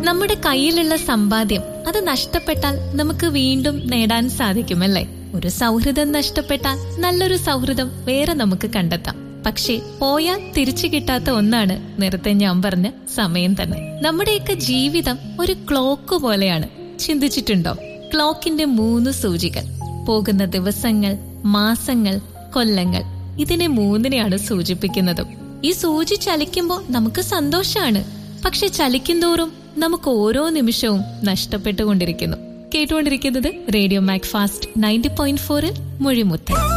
നമ്മുടെ കയ്യിലുള്ള സമ്പാദ്യം അത് നഷ്ടപ്പെട്ടാൽ നമുക്ക് വീണ്ടും നേടാൻ സാധിക്കുമല്ലേ ഒരു സൗഹൃദം നഷ്ടപ്പെട്ടാൽ നല്ലൊരു സൗഹൃദം വേറെ നമുക്ക് കണ്ടെത്താം പക്ഷേ പോയാൽ തിരിച്ചു കിട്ടാത്ത ഒന്നാണ് നേരത്തെ ഞാൻ പറഞ്ഞ സമയം തന്നെ നമ്മുടെയൊക്കെ ജീവിതം ഒരു ക്ലോക്ക് പോലെയാണ് ചിന്തിച്ചിട്ടുണ്ടോ ക്ലോക്കിന്റെ മൂന്ന് സൂചികൾ പോകുന്ന ദിവസങ്ങൾ മാസങ്ങൾ കൊല്ലങ്ങൾ ഇതിനെ മൂന്നിനെയാണ് സൂചിപ്പിക്കുന്നതും ഈ സൂചി ചലിക്കുമ്പോൾ നമുക്ക് സന്തോഷാണ് പക്ഷെ ചലിക്കുന്തോറും നമുക്ക് ഓരോ നിമിഷവും നഷ്ടപ്പെട്ടുകൊണ്ടിരിക്കുന്നു കേട്ടുകൊണ്ടിരിക്കുന്നത് radio Mac fast ninety point ഫോറിൽ മൊഴിമുത്തൻ